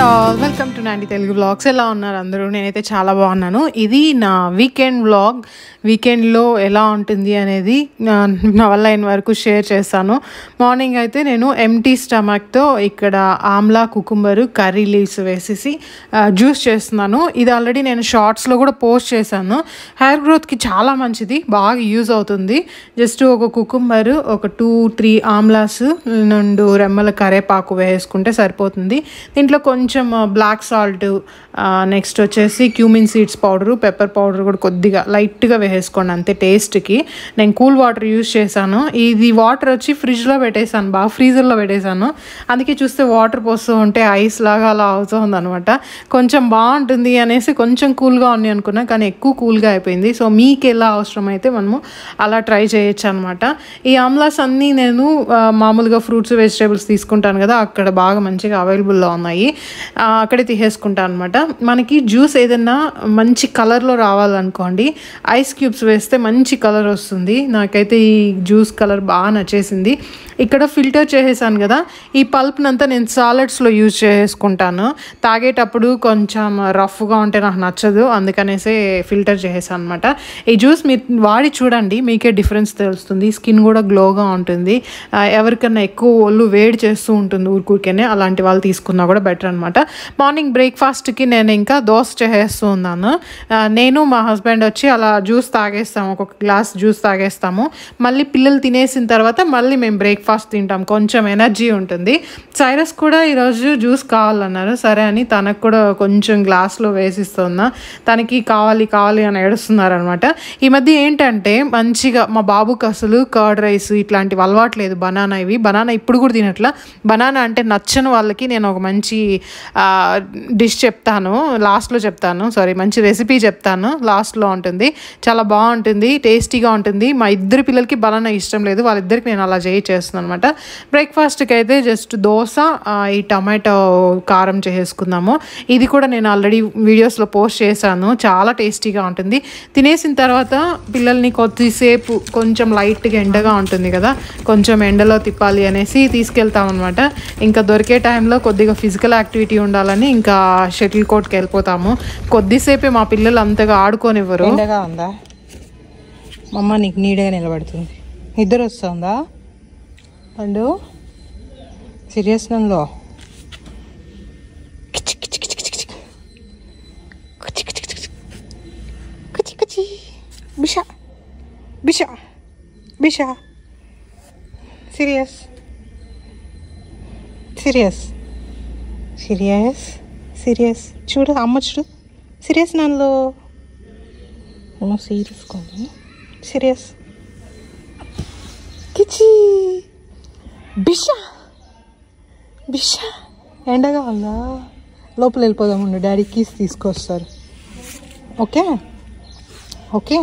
all welcome to Nandi Telugu vlogs ఎలా ఉన్నారు అందరూ నేనైతే చాలా బాగున్నాను ఇది నా వీకెండ్ వ్లాగ్ వీకెండ్లో ఎలా ఉంటుంది అనేది నా నా వల్ల అయిన వరకు షేర్ చేస్తాను మార్నింగ్ అయితే నేను ఎంటీ స్టమక్తో ఇక్కడ ఆమ్లా కుకుంబరు కర్రీ లీవ్స్ వేసేసి జ్యూస్ చేస్తున్నాను ఇది ఆల్రెడీ నేను షార్ట్స్లో కూడా పోస్ట్ చేశాను హెయిర్ గ్రోత్కి చాలా మంచిది బాగా యూజ్ అవుతుంది జస్ట్ ఒక కుకుంబరు ఒక టూ త్రీ ఆమ్లాస్ రెండు రెమ్మల కరేపాకు వేసుకుంటే సరిపోతుంది దీంట్లో కొంచెం బ్లాక్ సాల్ట్ నెక్స్ట్ వచ్చేసి cumin seeds powder pepper powder కూడా కొద్దిగా లైట్గా వేసుకోండి అంతే టేస్ట్కి నేను కూల్ వాటర్ యూస్ చేశాను ఇది వాటర్ వచ్చి ఫ్రిడ్జ్లో పెట్టేశాను బాగా ఫ్రీజర్లో పెట్టేశాను అందుకే చూస్తే వాటర్ పోస్తూ ఉంటే ఐస్ లాగా అలా అవుతుంది అనమాట కొంచెం బాగుంటుంది అనేసి కొంచెం కూల్గా ఉంది అనుకున్నా కానీ ఎక్కువ కూల్గా అయిపోయింది సో మీకు ఎలా అవసరం అయితే మనము అలా ట్రై చేయొచ్చు అనమాట ఈ ఆమ్లాస్ అన్నీ నేను ఆ, మామూలుగా ఫ్రూట్స్ వెజిటేబుల్స్ తీసుకుంటాను కదా అక్కడ బాగా మంచిగా అవైలబుల్లో ఉన్నాయి ఆ, అక్కడే తీసేసుకుంటాను అనమాట మనకి జ్యూస్ ఏదైనా మంచి కలర్లో రావాలనుకోండి ఐస్ క్యూబ్స్ వేస్తే మంచి కలర్ వస్తుంది నాకైతే ఈ జ్యూస్ కలర్ బాగా నచ్చేసింది ఇక్కడ ఫిల్టర్ చేసేసాను కదా ఈ పల్ప్నంతా నేను సాలడ్స్లో యూజ్ చేసుకుంటాను తాగేటప్పుడు కొంచెం రఫ్గా ఉంటే నాకు నచ్చదు అందుకనేసే ఫిల్టర్ చేసేసాను అనమాట ఈ జ్యూస్ మీరు వాడి చూడండి మీకే డిఫరెన్స్ తెలుస్తుంది స్కిన్ కూడా గ్లోగా ఉంటుంది ఆ, ఎవరికన్నా ఎక్కువ ఒళ్ళు వేడి చేస్తూ ఉంటుంది ఊరికూరికేనే అలాంటి వాళ్ళు తీసుకున్నా కూడా బెటర్ అనమాట మార్నింగ్ బ్రేక్ఫాస్ట్కి నేను ఇంకా దోశ చేసేస్తూ ఉన్నాను ఆ, నేను మా హస్బెండ్ వచ్చి అలా జ్యూస్ తాగేస్తాము ఒక్కొక్క గ్లాస్ జ్యూస్ తాగేస్తాము మళ్ళీ పిల్లలు తినేసిన తర్వాత మళ్ళీ మేము బ్రేక్ఫాస్ట్ తింటాం కొంచెం ఎనర్జీ ఉంటుంది సైరస్ కూడా ఈరోజు జ్యూస్ కావాలన్నారు సరే అని తనకు కూడా కొంచెం గ్లాస్లో వేసిస్తున్నా తనకి కావాలి కావాలి అని ఏడుస్తున్నారు అనమాట ఈ మధ్య ఏంటంటే మంచిగా మా బాబుకి అసలు కర్డ్ రైస్ ఇట్లాంటివి అలవాట్లేదు బనానా ఇవి బనానా ఇప్పుడు కూడా తినట్లా బనానా అంటే నచ్చని వాళ్ళకి నేను ఒక మంచి డిష్ చెప్తాను లాస్ట్లో చెప్తాను సారీ మంచి రెసిపీ చెప్తాను లాస్ట్లో ఉంటుంది చాలా బాగుంటుంది టేస్టీగా ఉంటుంది మా ఇద్దరు పిల్లలకి బనానా ఇష్టం లేదు వాళ్ళిద్దరికి నేను అలా చేయి చేస్తున్నాను అనమాట బ్రేక్ఫాస్ట్కి అయితే జస్ట్ దోశ ఆ, ఈ టమాటో కారం చేసేసుకుందాము ఇది కూడా నేను ఆల్రెడీ వీడియోస్లో పోస్ట్ చేశాను చాలా టేస్టీగా ఉంటుంది తినేసిన తర్వాత పిల్లల్ని కొద్దిసేపు కొంచెం లైట్గా ఎండగా ఉంటుంది కదా కొంచెం ఎండలో తిప్పాలి అనేసి తీసుకెళ్తాం అనమాట ఇంకా దొరికే టైంలో కొద్దిగా ఫిజికల్ యాక్టివిటీ ఉండాలని ఇంకా షటిల్ కోర్ట్కి వెళ్ళిపోతాము కొద్దిసేపే మా పిల్లలు అంతగా ఆడుకోనివ్వరు ఎండగా ఉందా మా అమ్మ నీకు నీడగా నిలబడుతుంది నిద్ర వస్తుందా పండు సీరియస్ నన్లో బిషా బిషా బిషా సీరియస్ సీరియస్ సీరియస్ సీరియస్ చూడు అమ్మ చూడు సీరియస్ నన్ను అమ్మ సీరియస్ కొంచెం సీరియస్ కిచి బిషా బిషా ఎండగా ఉందా లోపల వెళ్ళిపోదాం ఉండు డాడీ కీస్ తీసుకొస్తారు ఓకే ఓకే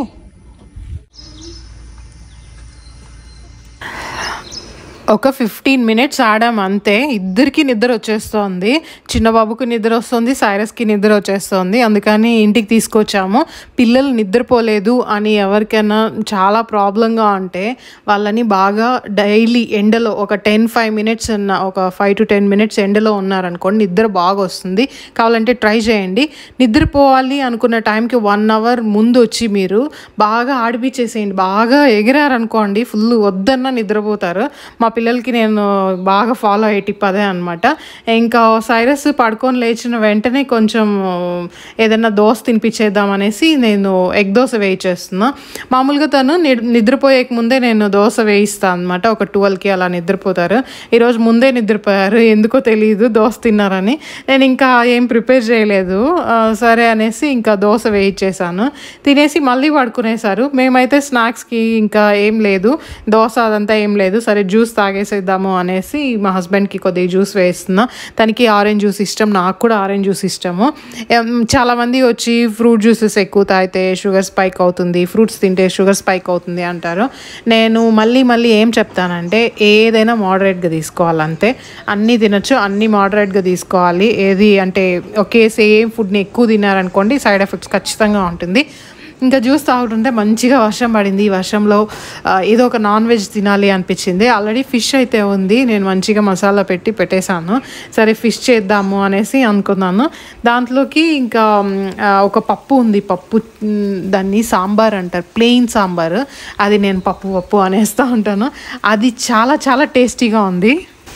ఒక ఫిఫ్టీన్ మినిట్స్ ఆడాం అంతే ఇద్దరికి నిద్ర వచ్చేస్తోంది చిన్న బాబుకి నిద్ర వస్తుంది సైరస్కి నిద్ర వచ్చేస్తోంది అందుకని ఇంటికి తీసుకొచ్చాము పిల్లలు నిద్రపోలేదు అని ఎవరికైనా చాలా ప్రాబ్లంగా ఉంటే వాళ్ళని బాగా డైలీ ఎండలో ఒక టెన్ ఫైవ్ మినిట్స్ ఉన్న ఒక ఫైవ్ టు టెన్ మినిట్స్ ఎండలో ఉన్నారనుకోండి నిద్ర బాగా వస్తుంది కావాలంటే ట్రై చేయండి నిద్రపోవాలి అనుకున్న టైంకి వన్ అవర్ ముందు వచ్చి మీరు బాగా ఆడిపించేసేయండి బాగా ఎగిరారనుకోండి ఫుల్ వద్దన్న నిద్రపోతారు మా పిల్లలకి నేను బాగా ఫాలో అయ్యే టిప్ అదే అనమాట ఇంకా సైరస్ పడుకొని లేచిన వెంటనే కొంచెం ఏదైనా దోశ తినిపించేద్దాం అనేసి నేను ఎగ్ దోశ వేయించేస్తున్నా మామూలుగా తను ని- నిద్రపోయేక ముందే నేను దోశ వేయిస్తాను అనమాట ఒక ట్వెల్వ్కి అలా నిద్రపోతారు ఈరోజు ముందే నిద్రపోయారు ఎందుకో తెలియదు దోశ తిన్నారని నేను ఇంకా ఏం ప్రిపేర్ చేయలేదు ఆ, సరే అనేసి ఇంకా దోశ వేయించేసాను తినేసి మళ్ళీ పడుకునేసారు మేమైతే స్నాక్స్కి ఇంకా ఏం లేదు దోశ అదంతా ఏం లేదు సరే జ్యూస్ తాగేసేద్దాము అనేసి మా హస్బెండ్కి కొద్దిగా జ్యూస్ వేస్తున్నా తనకి ఆరెంజ్ జ్యూస్ ఇష్టం నాకు కూడా ఆరెంజ్ జ్యూస్ ఇష్టము ఎం, చాలామంది వచ్చి ఫ్రూట్ జ్యూసెస్ ఎక్కువ తాగితే షుగర్ స్పైక్ అవుతుంది ఫ్రూట్స్ తింటే షుగర్ స్పైక్ అవుతుంది అంటారు నేను మళ్ళీ మళ్ళీ ఏం చెప్తానంటే ఏదైనా మోడరేట్గా తీసుకోవాలంతే అన్నీ తినొచ్చు అన్నీ మోడరేట్గా తీసుకోవాలి ఏది అంటే ఒకే సేమ్ ఫుడ్ని ఎక్కువ తినారనుకోండి సైడ్ ఎఫెక్ట్స్ ఖచ్చితంగా ఉంటుంది ఇంకా జ్యూస్ తాగుతుంటే మంచిగా వర్షం పడింది ఈ వర్షంలో ఆ, ఏదో ఒక నాన్ వెజ్ తినాలి అనిపించింది ఆల్రెడీ ఫిష్ అయితే ఉంది నేను మంచిగా మసాలా పెట్టి పెట్టేశాను సరే ఫిష్ చేద్దాము అనేసి అనుకున్నాను దాంట్లోకి ఇంకా మ్, ఆ, ఒక పప్పు ఉంది పప్పు మ్, దాన్ని సాంబార్ అంటారు ప్లెయిన్ సాంబార్ అది నేను పప్పు పప్పు అనేస్తూ ఉంటాను అది చాలా చాలా టేస్టీగా ఉంది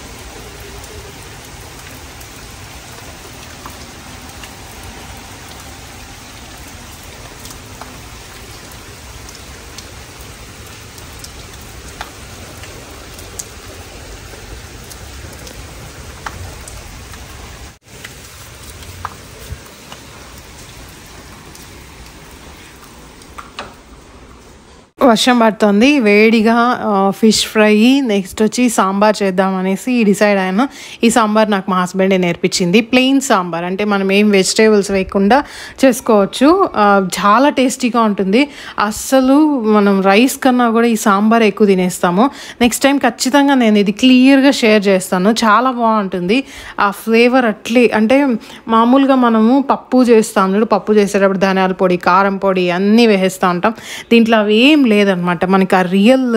వర్షం పడుతుంది వేడిగా ఫిష్ ఫ్రై నెక్స్ట్ వచ్చి సాంబార్ చేద్దాం అనేసి డిసైడ్ అయ్యాను ఈ సాంబార్ నాకు మా హస్బెండే నేర్పించింది ప్లెయిన్ సాంబార్ అంటే మనం ఏం వెజిటేబుల్స్ వేయకుండా చేసుకోవచ్చు ఆ, చాలా టేస్టీగా ఉంటుంది అస్సలు మనం రైస్ కన్నా కూడా ఈ సాంబార్ ఎక్కువ తినేస్తాము నెక్స్ట్ టైం ఖచ్చితంగా నేను ఇది క్లియర్గా షేర్ చేస్తాను చాలా బాగుంటుంది ఆ ఫ్లేవర్ అట్లే అంటే మామూలుగా మనము పప్పు చేస్తాం చూడు పప్పు చేసేటప్పుడు ధనియాల పొడి కారం పొడి అన్నీ వేసేస్తూ ఉంటాం దీంట్లో అవి ఏం లేదనమాట మనకి ఆ రియల్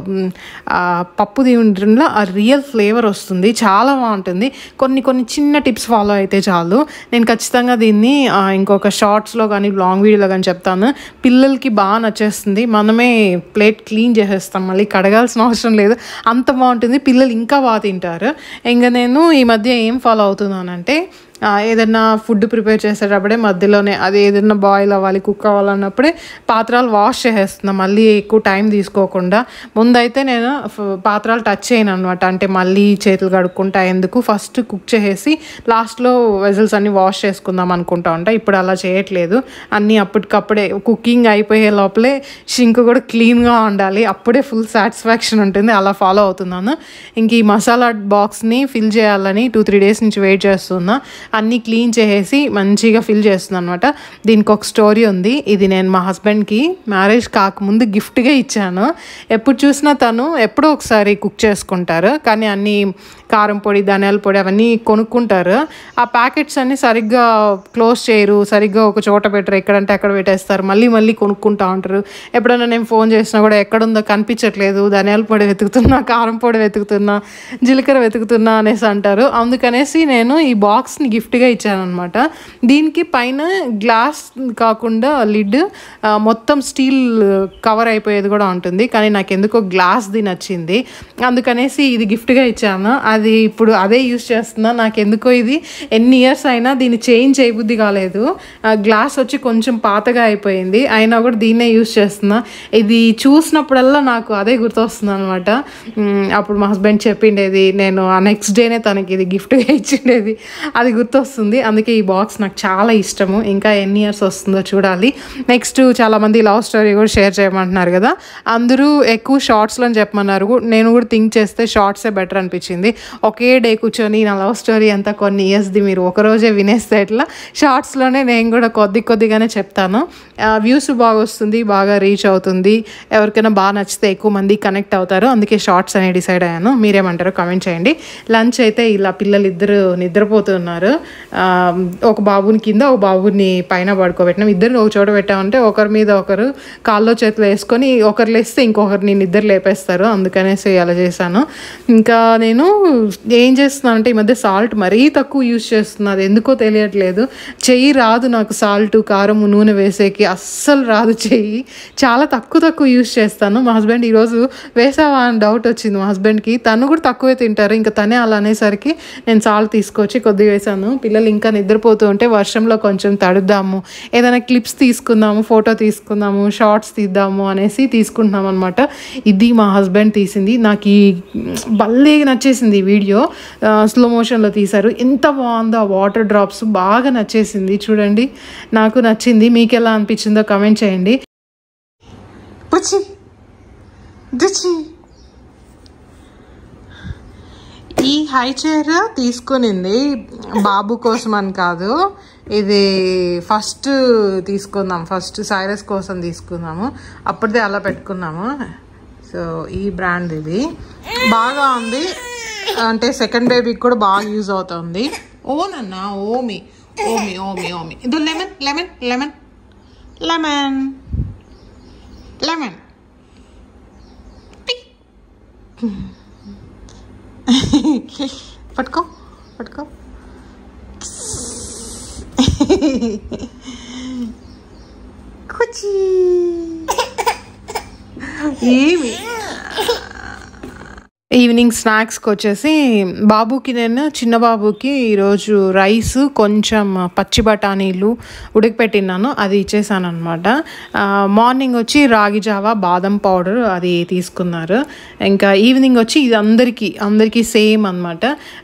పప్పు దీంట్లో ఆ రియల్ ఫ్లేవర్ వస్తుంది చాలా బాగుంటుంది కొన్ని కొన్ని చిన్న టిప్స్ ఫాలో అయితే చాలు నేను ఖచ్చితంగా దీన్ని ఆ, ఇంకొక షార్ట్స్లో కానీ లాంగ్ వీడియోలో కానీ చెప్తాను పిల్లలకి బాగా నచ్చేస్తుంది మనమే ప్లేట్ క్లీన్ చేసేస్తాం మళ్ళీ కడగాల్సిన అవసరం లేదు అంత బాగుంటుంది పిల్లలు ఇంకా బాగా తింటారు ఇంకా నేను ఈ మధ్య ఏం ఫాలో అవుతున్నానంటే ఆ, ఏదైనా ఫుడ్ ప్రిపేర్ చేసేటప్పుడే మధ్యలోనే అది ఏదైనా బాయిల్ అవ్వాలి కుక్ అవ్వాలన్నప్పుడే పాత్రలు వాష్ చేసేస్తున్నాను మళ్ళీ ఎక్కువ టైం తీసుకోకుండా ముందైతే నేను ఫ- పాత్రలు టచ్ చేయను అనమాట అంటే మళ్ళీ చేతులు కడుక్కుంటా ఎందుకు ఫస్ట్ కుక్ చేసేసి లాస్ట్లో వెజల్స్ అన్ని వాష్ చేసుకుందాం అనుకుంటా ఉంటా ఇప్పుడు అలా చేయట్లేదు అన్నీ అప్పటికప్పుడే కుకింగ్ అయిపోయే లోపలే షింక్ కూడా క్లీన్గా ఉండాలి అప్పుడే ఫుల్ సాటిస్ఫాక్షన్ ఉంటుంది అలా ఫాలో అవుతున్నాను ఇంక ఈ మసాలా బాక్స్ని ఫిల్ చేయాలని టూ త్రీ డేస్ నుంచి వెయిట్ చేస్తున్నా అన్నీ క్లీన్ చేసేసి మంచిగా ఫిల్ చేస్తున్నాను అనమాట దీనికి ఒక స్టోరీ ఉంది ఇది నేను మా హస్బెండ్కి మ్యారేజ్ కాకముందు గిఫ్ట్గా ఇచ్చాను ఎప్పుడు చూసినా తను ఎప్పుడో ఒకసారి కుక్ చేసుకుంటారు కానీ అన్నీ కారం పొడి ధనియాల పొడి అవన్నీ కొనుక్కుంటారు ఆ ప్యాకెట్స్ అన్నీ సరిగ్గా క్లోజ్ చేయరు సరిగ్గా ఒక చోట పెట్టరు ఎక్కడంటే అక్కడ పెట్టేస్తారు మళ్ళీ మళ్ళీ కొనుక్కుంటా ఉంటారు ఎప్పుడైనా నేను ఫోన్ చేసినా కూడా ఎక్కడుందో కనిపించట్లేదు ధనియాల పొడి వెతుకుతున్నా కారం పొడి వెతుకుతున్నా జీలకర్ర వెతుకుతున్నా అనేసి అంటారు అందుకనేసి నేను ఈ బాక్స్ని గిఫ్ట్గా ఇచ్చానమాట దీనికి పైన గ్లాస్ కాకుండా లిడ్ మొత్తం స్టీల్ కవర్ అయిపోయేది కూడా ఉంటుంది కానీ నాకు ఎందుకో గ్లాస్ది నచ్చింది అందుకనేసి ఇది గిఫ్ట్గా ఇచ్చాను అది ఇప్పుడు అదే యూస్ చేస్తున్నా నాకు ఎందుకో ఇది ఎన్ని ఇయర్స్ అయినా దీన్ని చేంజ్ చేయబుద్ధి కాలేదు ఆ గ్లాస్ వచ్చి కొంచెం పాతగా అయిపోయింది అయినా కూడా దీన్నే యూస్ చేస్తున్నా ఇది చూసినప్పుడల్లా నాకు అదే గుర్తొస్తుంది అనమాట అప్పుడు మా హస్బెండ్ చెప్పిండేది నేను ఆ నెక్స్ట్ డేనే తనకి ఇది గిఫ్ట్గా ఇచ్చిండేది అది గుర్తొస్తుంది అందుకే ఈ బాక్స్ నాకు చాలా ఇష్టము ఇంకా ఎన్ని ఇయర్స్ వస్తుందో చూడాలి నెక్స్ట్ చాలామంది లవ్ స్టోరీ కూడా షేర్ చేయమంటున్నారు కదా అందరూ ఎక్కువ షార్ట్స్లో చెప్పమన్నారు నేను కూడా థింక్ చేస్తే షార్ట్సే బెటర్ అనిపించింది ఒకే డే కూర్చొని నా లవ్ స్టోరీ అంతా కొన్ని ఇయర్స్ది మీరు ఒకరోజే వినేస్తే ఎట్లా షార్ట్స్లోనే నేను కూడా కొద్ది కొద్దిగానే చెప్తాను వ్యూస్ బాగా వస్తుంది బాగా రీచ్ అవుతుంది ఎవరికైనా బాగా నచ్చితే ఎక్కువ మంది కనెక్ట్ అవుతారు అందుకే షార్ట్స్ అని డిసైడ్ అయ్యాను మీరేమంటారో కామెంట్ చేయండి లంచ్ అయితే ఇలా పిల్లలు ఇద్దరు నిద్రపోతున్నారు ఆ, ఒక బాబుని కింద ఒక బాబుని పైన పడుకోబెట్టినాం ఇద్దరు ఒక చోట పెట్టామంటే ఒకరి మీద ఒకరు కాల్లో చేతులు వేసుకొని ఒకరు లేస్తే ఇంకొకరిని నిద్ర లేపేస్తారు అందుకనేసి అలా చేశాను ఇంకా నేను ఏం చేస్తున్నాను అంటే ఈ మధ్య సాల్ట్ మరీ తక్కువ యూజ్ చేస్తున్నా అది ఎందుకో తెలియట్లేదు చెయ్యి రాదు నాకు సాల్ట్ కారం నూనె వేసేకి అస్సలు రాదు చెయ్యి చాలా తక్కువ తక్కువ యూజ్ చేస్తాను మా హస్బెండ్ ఈరోజు వేసావా అని డౌట్ వచ్చింది మా హస్బెండ్కి తను కూడా తక్కువే తింటారు ఇంకా తనే అలా అనేసరికి నేను సాల్ట్ తీసుకొచ్చి కొద్దిగా వేసాను పిల్లలు ఇంకా నిద్రపోతూ ఉంటే వర్షంలో కొంచెం తడుద్దాము ఏదైనా క్లిప్స్ తీసుకుందాము ఫోటో తీసుకుందాము షార్ట్స్ తీద్దాము అనేసి తీసుకుంటున్నాం అనమాట ఇది మా హస్బెండ్ తీసింది నాకు ఈ భలే నచ్చేసింది ఈ వీడియో స్లో మోషన్లో తీశారు ఎంత బాగుందో ఆ వాటర్ డ్రాప్స్ బాగా నచ్చేసింది చూడండి నాకు నచ్చింది మీకు ఎలా అనిపించిందో కమెంట్ చేయండి పుచ్చి దుచి ఈ హై చైర్ తీసుకునింది బాబు కోసం అని కాదు ఇది ఫస్ట్ తీసుకుందాం ఫస్ట్ సైరస్ కోసం తీసుకున్నాము అప్పటిదే అలా పెట్టుకున్నాము సో ఈ బ్రాండ్ ఇది బాగా ఉంది అంటే సెకండ్ బేబీకి కూడా బాగా యూజ్ అవుతుంది ఓనన్నా ఓమి ఓమి ఓమి ఓమి ఇది lemon lemon lemon lemon lemon పట్టుకో పట్టుకో కుచి ఏమి ఈవినింగ్ స్నాక్స్కి వచ్చేసి బాబుకి నేను చిన్న బాబుకి ఈరోజు రైస్ కొంచెం పచ్చి బఠానీలు ఉడకపెట్టినాను అది ఇచ్చేసాను అనమాట మార్నింగ్ వచ్చి రాగి జావా బాదం పౌడర్ అది తీసుకున్నారు ఇంకా ఈవినింగ్ వచ్చి ఇది అందరికీ అందరికీ సేమ్ అనమాట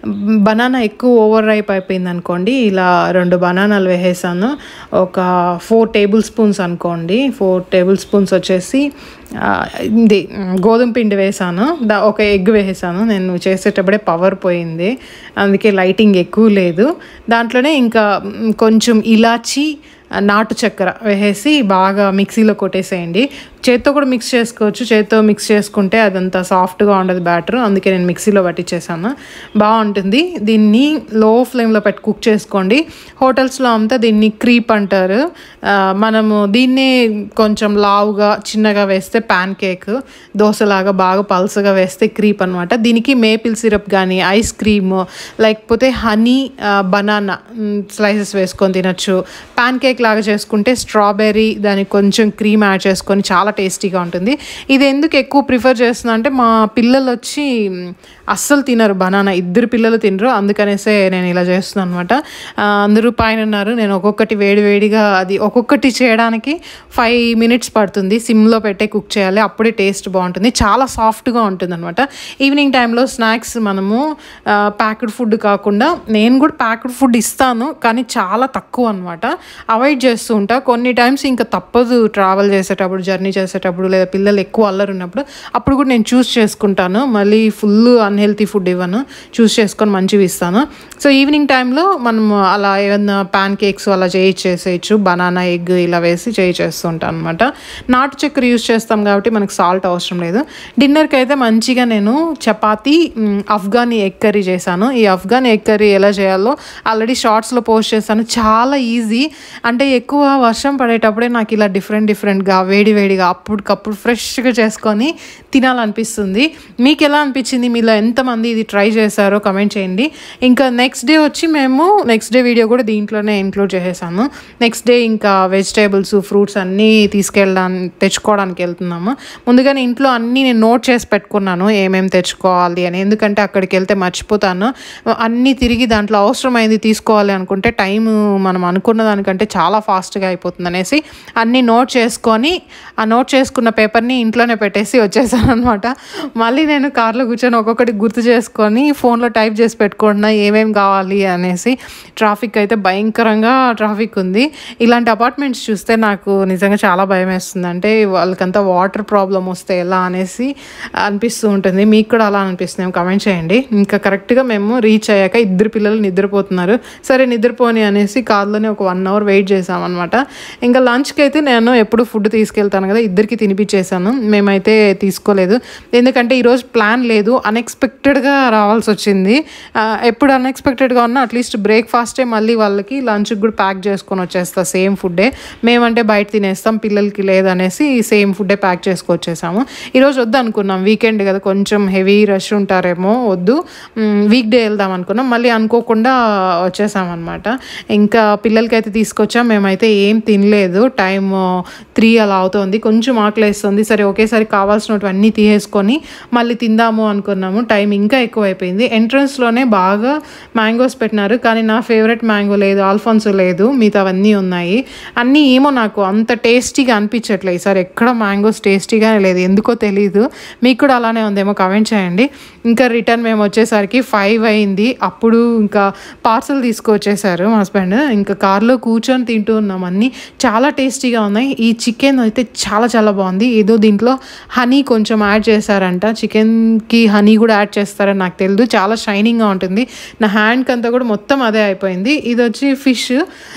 బనానా ఎక్కువ ఓవర్ రైప్ అయిపోయింది అనుకోండి ఇలా రెండు బనానాలు వేసేసాను ఒక ఫోర్ టేబుల్ స్పూన్స్ అనుకోండి ఫోర్ టేబుల్ స్పూన్స్ వచ్చేసి ఆ, ఇది మ్, గోధుమ పిండి వేసాను దా ఒక ఎగ్ వేసాను నేను చేసేటప్పుడే పవర్ పోయింది అందుకే లైటింగ్ ఎక్కువ లేదు దాంట్లోనే ఇంకా మ్, కొంచెం ఇలాచి ఆ, నాటు చక్కెర వేసేసి బాగా మిక్సీలో కొట్టేసేయండి చేత్తో కూడా మిక్స్ చేసుకోవచ్చు చేత్తో మిక్స్ చేసుకుంటే అదంతా సాఫ్ట్గా ఉండదు బ్యాటర్ అందుకే నేను మిక్సీలో పట్టించేసాను బాగుంటుంది దీన్ని లో ఫ్లేమ్లో పెట్టి కుక్ చేసుకోండి హోటల్స్లో అంతా దీన్ని క్రీప్ అంటారు ఆ, మనము దీన్నే కొంచెం లావుగా చిన్నగా వేస్తే ప్యాన్ కేక్ దోశలాగా బాగా పల్సగా వేస్తే క్రీప్ అనమాట దీనికి మేపిల్ సిరప్ కానీ ఐస్ క్రీమ్ లేకపోతే హనీ బనానా స్లైసెస్ వేసుకొని తినచ్చు ప్యాన్ కేక్ లాగా చేసుకుంటే స్ట్రాబెర్రీ దానికి కొంచెం క్రీమ్ యాడ్ చేసుకొని చాలా టేస్టీగా ఉంటుంది ఇది ఎందుకు ఎక్కువ ప్రిఫర్ చేస్తున్నా అంటే మా పిల్లలు వచ్చి మ్, అస్సలు తినరు బనానా ఇద్దరు పిల్లలు తినరు అందుకనేసే నేను ఇలా చేస్తున్నాను అనమాట అందరూ పైన ఉన్నారు నేను ఒక్కొక్కటి వేడి వేడిగా అది ఒక్కొక్కటి చేయడానికి ఫైవ్ మినిట్స్ పడుతుంది సిమ్లో పెట్టే కుక్ చేయాలి అప్పుడే టేస్ట్ బాగుంటుంది చాలా సాఫ్ట్గా ఉంటుంది అనమాట ఈవినింగ్ టైంలో స్నాక్స్ మనము ప్యాక్డ్ ఫుడ్ కాకుండా నేను కూడా ప్యాక్డ్ ఫుడ్ ఇస్తాను కానీ చాలా తక్కువ అనమాట అవాయిడ్ చేస్తూ ఉంటా కొన్ని టైమ్స్ ఇంకా తప్పదు ట్రావెల్ చేసేటప్పుడు జర్నీ చేసేటప్పుడు లేదా పిల్లలు ఎక్కువ అల్లరి ఉన్నప్పుడు అప్పుడు కూడా నేను చూస్ చేసుకుంటాను మళ్ళీ ఫుల్ అన్హెల్తీ ఫుడ్ ఇవ్వను చూస్ చేసుకొని మంచివి ఇస్తాను సో ఈవినింగ్ టైంలో మనం అలా ఏమన్నా ప్యాన్ కేక్స్ అలా చేయించేసేయచ్చు బనానా ఎగ్ ఇలా వేసి చేయించేస్తూ ఉంటాను అనమాట నాటు చక్కెర యూస్ చేస్తాం కాబట్టి మనకు సాల్ట్ అవసరం లేదు డిన్నర్కి అయితే మంచిగా నేను చపాతీ మ్, అఫ్ఘానీ ఎగ్ కర్రీ చేశాను ఈ అఫ్ఘానీ ఎగ్ కర్రీ ఎలా చేయాలో ఆల్రెడీ షార్ట్స్లో పోస్ట్ చేశాను చాలా ఈజీ అంటే ఎక్కువ వర్షం పడేటప్పుడే నాకు ఇలా డిఫరెంట్ డిఫరెంట్గా వేడి వేడిగా అప్పటికప్పుడు ఫ్రెష్గా చేసుకొని తినాలనిపిస్తుంది మీకు ఎలా అనిపించింది మీలో ఎంతమంది ఇది ట్రై చేశారో కమెంట్ చేయండి ఇంకా నెక్స్ట్ డే వచ్చి మేము నెక్స్ట్ డే వీడియో కూడా దీంట్లోనే ఇంక్లూడ్ చేసేసాను నెక్స్ట్ డే ఇంకా వెజిటేబుల్స్ ఫ్రూట్స్ అన్నీ తీసుకెళ్ళడానికి తెచ్చుకోవడానికి వెళ్తున్నాము ముందుగానే ఇంట్లో అన్నీ నేను నోట్ చేసి పెట్టుకున్నాను ఏమేమి తెచ్చుకోవాలి అని ఎందుకంటే అక్కడికి వెళ్తే మర్చిపోతాను అన్నీ తిరిగి దాంట్లో అవసరమైంది తీసుకోవాలి అనుకుంటే టైం మనం అనుకున్న దానికంటే చాలా ఫాస్ట్గా అయిపోతుంది అనేసి అన్నీ నోట్ చేసుకొని ఆ నోట్ చేసుకున్న పేపర్ని ఇంట్లోనే పెట్టేసి వచ్చేసాను అనమాట మళ్ళీ నేను కార్లో కూర్చొని ఒక్కొక్కటి గుర్తు చేసుకొని ఫోన్లో టైప్ చేసి పెట్టుకుంటున్నా ఏమేమి కావాలి అనేసి ట్రాఫిక్ అయితే భయంకరంగా ట్రాఫిక్ ఉంది ఇలాంటి అపార్ట్మెంట్స్ చూస్తే నాకు నిజంగా చాలా భయం వేస్తుంది అంటే వాళ్ళకంతా వాటర్ ప్రాబ్లం వస్తే ఎలా అనేసి అనిపిస్తూ ఉంటుంది మీకు కూడా అలా అనిపిస్తుంది కమెంట్ చేయండి ఇంకా కరెక్ట్గా మేము రీచ్ అయ్యాక ఇద్దరు పిల్లలు నిద్రపోతున్నారు సరే నిద్రపోని అనేసి కార్లోనే ఒక వన్ అవర్ వెయిట్ చేసామన్నమాట ఇంకా లంచ్కి అయితే నేను ఎప్పుడు ఫుడ్ తీసుకెళ్తాను కదా ఇద్దరికి తినిపించేసాను మేమైతే తీసుకోలేదు ఎందుకంటే ఈరోజు ప్లాన్ లేదు అన్ఎక్స్పెక్టెడ్గా రావాల్సి వచ్చింది ఆ, ఎప్పుడు అన్ఎక్స్పెక్టెడ్గా ఉన్నా అట్లీస్ట్ బ్రేక్ఫాస్టే మళ్ళీ వాళ్ళకి లంచ్కి కూడా ప్యాక్ చేసుకొని వచ్చేస్తా సేమ్ ఫుడ్డే మేమంటే బయట తినేస్తాం పిల్లలకి లేదనేసి సేమ్ ఫుడ్డే ప్యాక్ చేసుకొచ్చేసాము ఈరోజు వద్దు అనుకున్నాం వీకెండ్ కదా కొంచెం హెవీ రష్ ఉంటారేమో వద్దు వీక్ డే వెళ్దాం అనుకున్నాం మళ్ళీ అనుకోకుండా వచ్చేసామన్నమాట ఇంకా పిల్లలకి అయితే తీసుకొచ్చాం మేమైతే ఏం తినలేదు టైం త్రీ అలా అవుతుంది కొంచెం ఆకలేస్తుంది సరే ఒకేసారి కావాల్సినవన్నీ తీసేసుకొని మళ్ళీ తిందాము అనుకున్నాము టైం ఇంకా ఎక్కువ అయిపోయింది ఎంట్రన్స్లోనే బాగా మ్యాంగోస్ పెట్టినారు కానీ నా ఫేవరెట్ మ్యాంగో లేదు ఆల్ఫాన్సో లేదు మిగతావన్నీ ఉన్నాయి అన్నీ ఏమో నాకు అంత టేస్టీగా అనిపించట్లేదు ఈసారి ఎక్కడ మ్యాంగోస్ టేస్టీగానే లేదు ఎందుకో తెలియదు మీకు కూడా అలానే ఉందేమో కమెంట్ చేయండి ఇంకా రిటర్న్ మేము వచ్చేసరికి ఫైవ్ అయింది అప్పుడు ఇంకా పార్సల్ తీసుకొచ్చేసారు మా హస్బెండ్ ఇంకా కార్లో కూర్చొని తింటూ ఉన్నాం అన్నీ చాలా టేస్టీగా ఉన్నాయి ఈ చికెన్ అయితే చాలా చాలా బాగుంది ఏదో దీంట్లో హనీ కొంచెం యాడ్ చేశారంట చికెన్కి హనీ కూడా యాడ్ చేస్తారని నాకు తెలియదు చాలా షైనింగ్గా ఉంటుంది నా హ్యాండ్కి అంతా కూడా మొత్తం అదే అయిపోయింది ఇది వచ్చి ఫిష్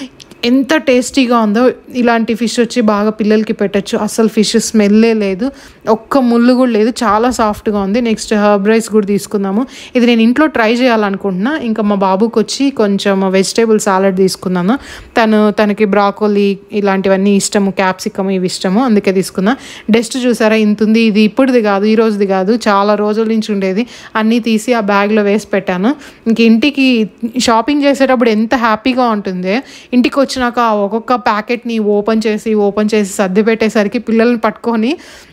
ఎంత టేస్టీగా ఉందో ఇలాంటి ఫిష్ వచ్చి బాగా పిల్లలకి పెట్టచ్చు అసలు ఫిష్ స్మెల్లే లేదు ఒక్క ముళ్ళు కూడా లేదు చాలా సాఫ్ట్గా ఉంది నెక్స్ట్ హర్బ్ రైస్ కూడా తీసుకుందాము ఇది నేను ఇంట్లో ట్రై చేయాలనుకుంటున్నా ఇంకా మా బాబుకి వచ్చి కొంచెం వెజిటేబుల్ సాలడ్ తీసుకున్నాను తను తనకి బ్రాకోలీ ఇలాంటివన్నీ ఇష్టము క్యాప్సికమ్ ఇవి ఇష్టము అందుకే తీసుకున్నా డస్ట్ చూసారా ఇంత ఉంది ఇది ఇప్పుడుది కాదు ఈ రోజుది కాదు చాలా రోజుల నుంచి ఉండేది అన్నీ తీసి ఆ బ్యాగ్లో వేసి పెట్టాను ఇంక ఇంటికి షాపింగ్ చేసేటప్పుడు ఎంత హ్యాపీగా ఉంటుంది ఇంటికి వచ్చినాక ఆ ఒక్కొక్క ప్యాకెట్ని ఓపెన్ చేసి ఓపెన్ చేసి సర్ది పెట్టేసరికి పిల్లల్ని పట్టుకొని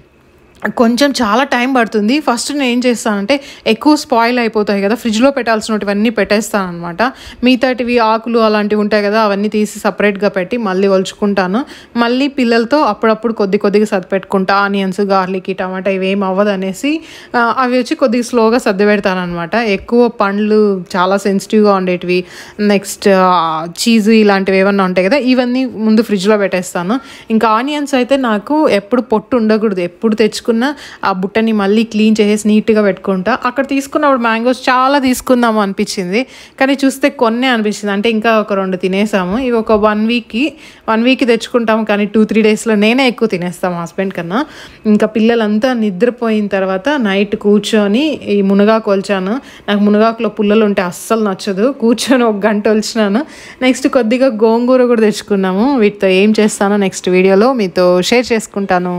కొంచెం చాలా టైం పడుతుంది ఫస్ట్ నేను ఏం చేస్తానంటే ఎక్కువ స్పాయిల్ అయిపోతాయి కదా ఫ్రిడ్జ్లో పెట్టాల్సినవన్నీ పెట్టేస్తాను అనమాట మిగతాటివి ఆకులు అలాంటివి ఉంటాయి కదా అవన్నీ తీసి సపరేట్గా పెట్టి మళ్ళీ ఒలుచుకుంటాను మళ్ళీ పిల్లలతో అప్పుడప్పుడు కొద్ది కొద్దిగా సర్ది పెట్టుకుంటా ఆనియన్స్ గార్లిక్ టమాటా ఇవేం అవ్వదు అనేసి ఆ, అవి వచ్చి కొద్దిగా స్లోగా సర్ది పెడతాను అనమాట ఎక్కువ పండ్లు చాలా సెన్సిటివ్గా ఉండేటివి నెక్స్ట్ చీజ్ ఇలాంటివి ఏమన్నా ఉంటాయి కదా ఇవన్నీ ముందు ఫ్రిడ్జ్లో పెట్టేస్తాను ఇంకా ఆనియన్స్ అయితే నాకు ఎప్పుడు పొట్టు ఉండకూడదు ఎప్పుడు తెచ్చుకున్న ఆ బుట్టని మళ్ళీ క్లీన్ చేసేసి నీట్గా పెట్టుకుంటా అక్కడ తీసుకున్నప్పుడు మ్యాంగోస్ చాలా తీసుకుందాము అనిపించింది కానీ చూస్తే కొన్నే అనిపించింది అంటే ఇంకా ఒక రెండు తినేసాము ఇవి ఒక వన్ వీక్కి వన్ వీక్కి తెచ్చుకుంటాము కానీ టూ త్రీ డేస్లో నేనే ఎక్కువ తినేస్తాను మా హస్బెండ్ కన్నా ఇంకా పిల్లలంతా నిద్రపోయిన తర్వాత నైట్ కూర్చొని ఈ మునగాకు కొల్చాను నాకు మునగాకులో పుల్లలు ఉంటే అస్సలు నచ్చదు కూర్చొని ఒక గంట ఒలిచినాను నెక్స్ట్ కొద్దిగా గోంగూర కూడా తెచ్చుకున్నాము వీటితో ఏం చేస్తానో నెక్స్ట్ వీడియోలో మీతో షేర్ చేసుకుంటాను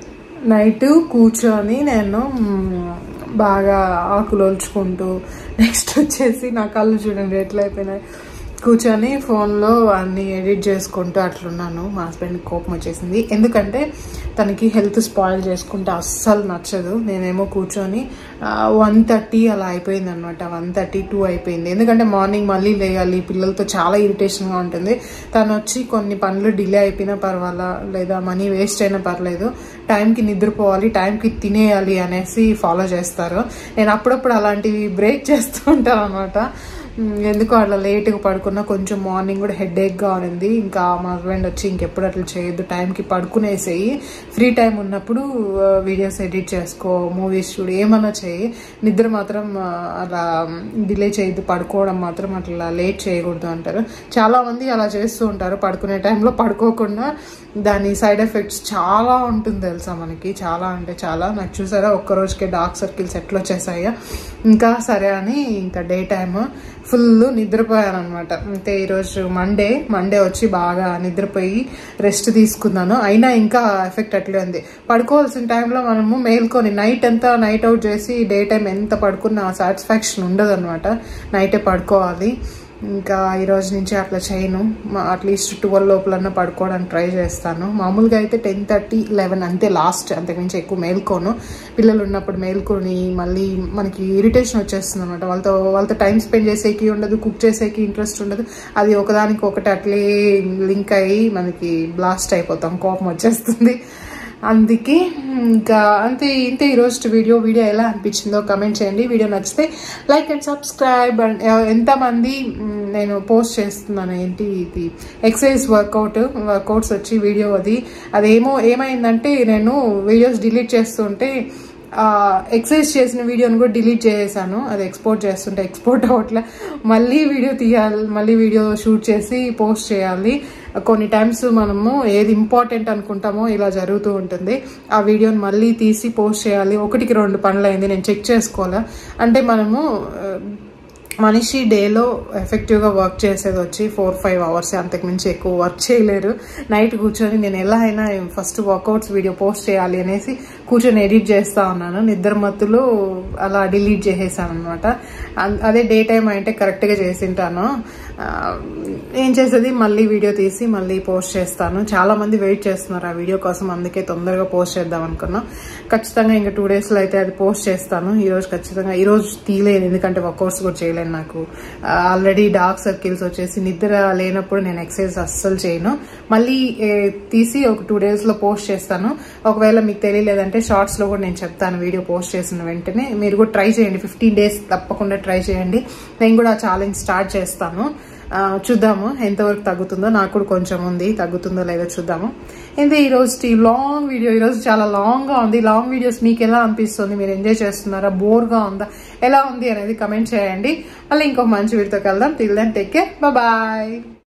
నైట్ కూర్చొని నేను మ్, బాగా ఆకులు ఒలుచుకుంటూ నెక్స్ట్ వచ్చేసి నా కళ్ళు చూడండి ఎట్లా అయిపోయినాయి కూర్చొని ఫోన్లో అన్ని ఎడిట్ చేసుకుంటూ అట్లున్నాను మా హస్బెండ్కి కోపం వచ్చేసింది ఎందుకంటే తనకి హెల్త్ స్పాయిల్ చేసుకుంటే అస్సలు నచ్చదు నేనేమో కూర్చొని వన్ థర్టీ అలా అయిపోయింది అనమాట వన్ థర్టీ టూ అయిపోయింది ఎందుకంటే మార్నింగ్ మళ్ళీ లేయాలి పిల్లలతో చాలా ఇరిటేషన్గా ఉంటుంది తను వచ్చి కొన్ని పనులు డిలే అయిపోయినా పర్వాలా లేదా మనీ వేస్ట్ అయినా పర్లేదు టైంకి నిద్రపోవాలి టైంకి తినేయాలి అనేసి ఫాలో చేస్తారు నేను అప్పుడప్పుడు అలాంటివి బ్రేక్ చేస్తూ ఉంటాను అనమాట ఎందుకు అట్లా లేట్గా పడుకున్నా కొంచెం మార్నింగ్ కూడా హెడ్ ఏక్గా ఉంది ఇంకా మా హస్బెండ్ వచ్చి ఇంకెప్పుడు అట్లా చేయొద్దు టైంకి పడుకునేసేయి ఫ్రీ టైం ఉన్నప్పుడు వీడియోస్ ఎడిట్ చేసుకో మూవీస్ చూడు ఏమన్నా చేయి నిద్ర మాత్రం ఆ, అలా డిలే చేయొద్దు పడుకోవడం మాత్రం అట్లా లేట్ చేయకూడదు అంటారు చాలా మంది అలా చేస్తూ ఉంటారు పడుకునే టైంలో పడుకోకుండా దాని సైడ్ ఎఫెక్ట్స్ చాలా ఉంటుంది తెలుసా మనకి చాలా అంటే చాలా నాకు చూసారా ఒక్క రోజుకే డార్క్ సర్కిల్స్ ఎట్లా వచ్చేసాయో ఇంకా సరే అని ఇంకా డే టైమ్ ఫుల్ నిద్రపోయాను అనమాట అంటే ఈరోజు మండే మండే వచ్చి బాగా నిద్రపోయి రెస్ట్ తీసుకున్నాను అయినా ఇంకా ఎఫెక్ట్ అట్లే ఉంది పడుకోవాల్సిన టైంలో మనము మేల్కొని నైట్ అంతా నైట్ అవుట్ చేసి డే టైం ఎంత పడుకున్నా సాటిస్ఫాక్షన్ ఉండదు అనమాట నైటే పడుకోవాలి ఇంకా ఈ రోజు నుంచి అట్లా చేయను అట్లీస్ట్ ట్వెల్వ్ లోపలన్నా పడుకోవడానికి ట్రై చేస్తాను మామూలుగా అయితే టెన్ థర్టీ లెవెన్ అంతే లాస్ట్ అంతకుమించి ఎక్కువ మేల్కోను పిల్లలు ఉన్నప్పుడు మేల్కొని మళ్ళీ మనకి ఇరిటేషన్ వచ్చేస్తుంది అనమాట వాళ్ళతో వాళ్ళతో టైం స్పెండ్ చేసేకి ఉండదు కుక్ చేసేకి ఇంట్రెస్ట్ ఉండదు అది ఒకదానికి ఒకటి అట్లే లింక్ అయ్యి మనకి బ్లాస్ట్ అయిపోతాం కోపం వచ్చేస్తుంది అందుకే ఇంకా అంతే ఇంతే ఈరోజు వీడియో వీడియో ఎలా అనిపించిందో కమెంట్ చేయండి వీడియో నచ్చితే లైక్ అండ్ సబ్స్క్రైబ్ అండ్ ఎంతమంది మ్, నేను పోస్ట్ చేస్తున్నాను ఏంటి ఇది ఎక్సర్సైజ్ వర్కౌట్ వర్కౌట్స్ వచ్చి వీడియో అది అదేమో ఏమైందంటే నేను వీడియోస్ డిలీట్ చేస్తుంటే ఎక్సర్సైజ్ చేసిన వీడియోని కూడా డిలీట్ చేసేసాను అది ఎక్స్పోర్ట్ చేస్తుంటే ఎక్స్పోర్ట్ అవ్వట్లే మళ్ళీ వీడియో తీయాలి మళ్ళీ వీడియో షూట్ చేసి పోస్ట్ చేయాలి కొన్ని టైమ్స్ మనము ఏది ఇంపార్టెంట్ అనుకుంటామో ఇలా జరుగుతూ ఉంటుంది ఆ వీడియోని మళ్ళీ తీసి పోస్ట్ చేయాలి ఒకటికి రెండు పనులు అయింది నేను చెక్ చేసుకోవాలా అంటే మనము ఆ, మనిషి డేలో ఎఫెక్టివ్గా వర్క్ చేసేది వచ్చి ఫోర్ ఫైవ్ అవర్స్ అంతకుమించి ఎక్కువ వర్క్ చేయలేరు నైట్ కూర్చొని నేను ఎలా అయినా ఫస్ట్ వర్కౌట్స్ వీడియో పోస్ట్ చేయాలి అనేసి కూర్చొని ఎడిట్ చేస్తా ఉన్నాను నిద్ర మత్తులో అలా డిలీట్ చేసేసాను అనమాట అదే డే టైం అంటే కరెక్ట్గా చేసింటాను ఆ, ఏం చేసేది మళ్ళీ వీడియో తీసి మళ్ళీ పోస్ట్ చేస్తాను చాలా మంది వెయిట్ చేస్తున్నారు ఆ వీడియో కోసం అందుకే తొందరగా పోస్ట్ చేద్దాం అనుకున్నాం ఖచ్చితంగా ఇంకా టూ డేస్లో అయితే అది పోస్ట్ చేస్తాను ఈ రోజు ఖచ్చితంగా ఈ రోజు తీయలేను ఎందుకంటే వర్కౌట్స్ కూడా చేయలేను నాకు ఆల్రెడీ డార్క్ సర్కిల్స్ వచ్చేసి నిద్ర లేనప్పుడు నేను ఎక్సర్సైజ్ అస్సలు చేయను మళ్ళీ ఏ, తీసి ఒక టూ డేస్లో పోస్ట్ చేస్తాను ఒకవేళ మీకు తెలియలేదంటే షార్ట్స్లో కూడా నేను చెప్తాను వీడియో పోస్ట్ చేసిన వెంటనే మీరు కూడా ట్రై చేయండి ఫిఫ్టీన్ డేస్ తప్పకుండా ట్రై చేయండి నేను కూడా ఆ ఛాలెంజ్ స్టార్ట్ చేస్తాను ఆ, చూద్దాము ఎంతవరకు తగ్గుతుందో నాకు కూడా కొంచెం ఉంది తగ్గుతుందో లేదో చూద్దాము ఇంతే ఈ రోజు ఈ లాంగ్ వీడియో ఈ రోజు చాలా లాంగ్ గా ఉంది లాంగ్ వీడియోస్ మీకు ఎలా అనిపిస్తుంది మీరు ఎంజాయ్ చేస్తున్నారా బోర్ గా ఉందా ఎలా ఉంది అనేది కమెంట్ చేయండి మళ్ళీ ఇంకొక మంచి వీడియోతో కలుద్దాం till then take care bye